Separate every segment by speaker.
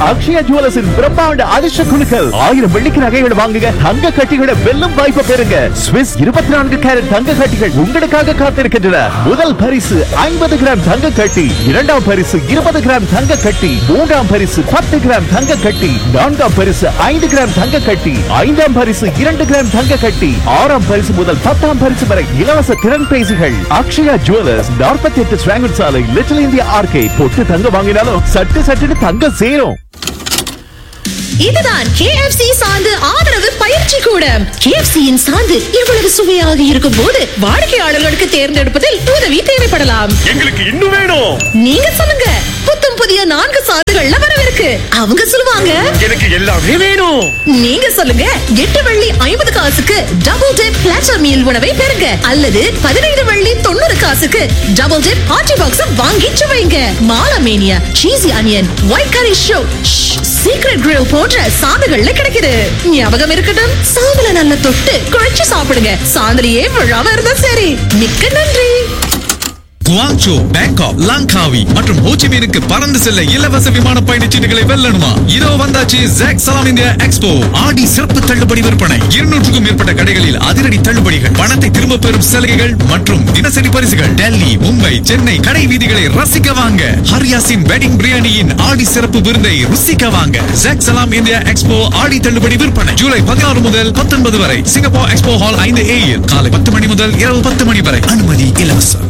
Speaker 1: அக்ஷயா ஜுவல்லர்ஸின் பிரம்மாண்ட அதிர்ஷ்ட குழுக்கள் ஆயிரம் வெள்ளிக்கு நகைகள் வாங்குங்க தங்க கட்டிகளை வெல்லும் வாய்ப்பை பெறுங்க ஸ்விஸ் இருபத்தி நான்கு கேரட் தங்க கட்டிகள் உங்களுக்காக காத்திருக்கின்றன முதல் பரிசு ஐம்பது கிராம் தங்க கட்டி இரண்டாம் பரிசு இருபது கிராம் தங்க கட்டி மூன்றாம் பரிசு பத்து கிராம் தங்க கட்டி நான்காம் பரிசு ஐந்து கிராம் தங்க கட்டி ஐந்தாம் பரிசு இரண்டு கிராம் தங்க கட்டி ஆறாம் பரிசு முதல் பத்தாம் பரிசு வரை இலவச திறன் பேசிகள் அக்ஷயா ஜுவல்லர்ஸ் நாற்பத்தி எட்டு ஸ்வாங்கன் சாலை லிட்டில் இந்தியா ஆர்கேட் பொட்டு தங்க வாங்கினாலும் சட்டு சட்டுன்னு தங்க சேரும்
Speaker 2: இதுதான் KFC சாந்து ஆதரவு பயிற்சி கூடம் KFC யின் சாந்து இவ்வளவு சுவையாக இருக்கும் போது வாடிக்கையாளர்களுக்கு தேர்ந்தெடுப்பதில் உதவி தேவைப்படலாம்
Speaker 3: எங்களுக்கு இன்னும் வேணும்
Speaker 2: நீங்க சொல்லுங்க புத்தம் புதிய நான்கு சாந்துகள்ல வரவிருக்கு அவங்க சொல்லுவாங்க
Speaker 3: எனக்கு எல்லாமே வேணும்
Speaker 2: நீங்க சொல்லுங்க எட்டு வெள்ளி ஐம்பது காசுக்கு டபுள் டிப் பிளாட்டர் மீல் உணவை பெறுங்க அல்லது பதினைந்து வெள்ளி தொண்ணூறு காசுக்கு டபுள் டிப் ஹாட்டி பாக்ஸ் வாங்கி சுவைங்க மாலமேனியா சீசி அனியன் ஒயிட் கரி ஷோ சீக்ரெட் கிரில் போன்ற சாந்துகள்ல கிடைக்குது ஞாபகம் இருக்கட்டும் சாந்துல நல்ல தொட்டு குழைச்சு சாப்பிடுங்க சாந்துலயே விழாம இருந்தா சரி மிக்க நன்றி
Speaker 4: குவாங்சோ பேங்காக் லாங்காவி மற்றும் ஹோச்சிமீனுக்கு பறந்து செல்ல இலவச விமான பயணச்சீட்டுகளை வெல்லணுமா இதோ வந்தாச்சு ஜாக் சலாம் இந்தியா எக்ஸ்போ ஆடி சிறப்பு தள்ளுபடி விற்பனை இருநூற்றுக்கும் மேற்பட்ட கடைகளில் அதிரடி தள்ளுபடிகள் பணத்தை திரும்ப பெறும் சலுகைகள் மற்றும் தினசரி பரிசுகள் டெல்லி மும்பை சென்னை கடை வீதிகளை ரசிக்க வாங்க ஹரியாசின் வெட்டிங் பிரியாணியின் ஆடி சிறப்பு விருந்தை ருசிக்க வாங்க ஜாக் சலாம் இந்தியா எக்ஸ்போ ஆடி தள்ளுபடி விற்பனை ஜூலை பதினாறு முதல் பத்தொன்பது வரை சிங்கப்பூர் எக்ஸ்போ ஹால் ஐந்து ஏயில் காலை பத்து மணி முதல் இரவு பத்து மணி வரை அனுமதி இலவசம்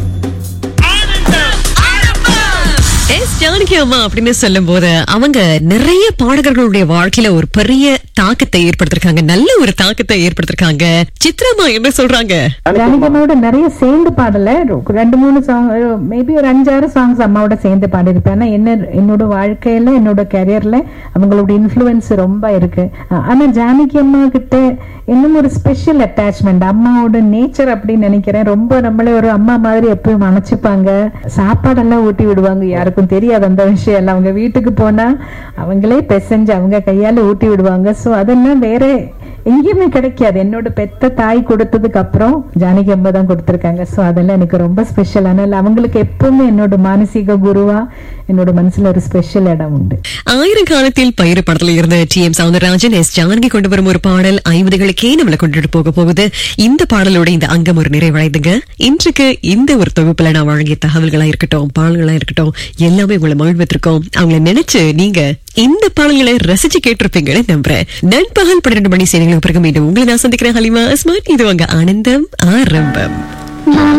Speaker 5: எஸ் ஜானகி அம்மா அப்படின்னு சொல்லும் போது அவங்க நிறைய பாடகர்களுடைய வாழ்க்கையில ஒரு பெரிய தாக்கத்தை ஏற்படுத்திருக்காங்க நல்ல ஒரு தாக்கத்தை ஏற்படுத்திருக்காங்க சித்ராமா என்ன சொல்றாங்க
Speaker 6: ஜானகியம்மாவோட நிறைய சேர்ந்து பாடல ரெண்டு மூணு சாங் மேபி ஒரு அஞ்சாறு சாங்ஸ் அம்மாவோட சேர்ந்து பாடியிருப்பேன் ஆனா என்ன என்னோட வாழ்க்கையில என்னோட கரியர்ல அவங்களோட இன்ஃப்ளூயன்ஸ் ரொம்ப இருக்கு ஆனா ஜானகி அம்மா கிட்ட இன்னும் ஒரு ஸ்பெஷல் அட்டாச்மெண்ட் அம்மாவோட நேச்சர் அப்படின்னு நினைக்கிறேன் ரொம்ப நம்மளே ஒரு அம்மா மாதிரி எப்பயும் அணைச்சிப்பாங்க சாப்பாடெல்லாம் ஊட்டி விடுவாங்க யாருக்கும் தெரியாது அந்த விஷயம் எல்லாம் அவங்க வீட்டுக்கு போனா அவங்களே பெசஞ்சு அவங்க கையால ஊட்டி விடுவாங்க சோ அதெல்லாம் வேற எங்கேயுமே கிடைக்காது என்னோட பெத்த தாய் கொடுத்ததுக்கு அப்புறம் ஜானகி அம்மா தான் கொடுத்துருக்காங்க சோ அதெல்லாம் எனக்கு ரொம்ப ஸ்பெஷல் அதனால அவங்களுக்கு எப்பவுமே என்னோட மானசீக குருவா என்னோட மனசுல ஒரு ஸ்பெஷல் இடம் உண்டு
Speaker 5: ஆயிரம் காலத்தில் பயிறு படத்துல இருந்த T M Soundararajan S Janaki கொண்டு வரும் ஒரு பாடல் ஐம்பதுகளுக்கே நம்மளை கொண்டுட்டு போக போகுது இந்த பாடலோட இந்த அங்கம் ஒரு நிறைவடைதுங்க இன்றைக்கு இந்த ஒரு தொகுப்புல நான் வழங்கிய தகவல்களா இருக்கட்டும் பாடல்களா இருக்கட்டும் எல்லாமே உங்களை மகிழ்வித்திருக்கோம் அவங்கள நினைச்சு நீங்க இந்த பாடல்களை ரசிச்சு கேட்டிருப்பீங்கன்னு நம்புறேன் நண்பகல் பன்னிரண்டு மணி செய்திகளுக்கு பிறகு மீண்டும் உங்களை நான் சந்திக்கிறேன் ஹலிமா அஸ்மான் இது உங்க ஆனந்தம் ஆரம்பம்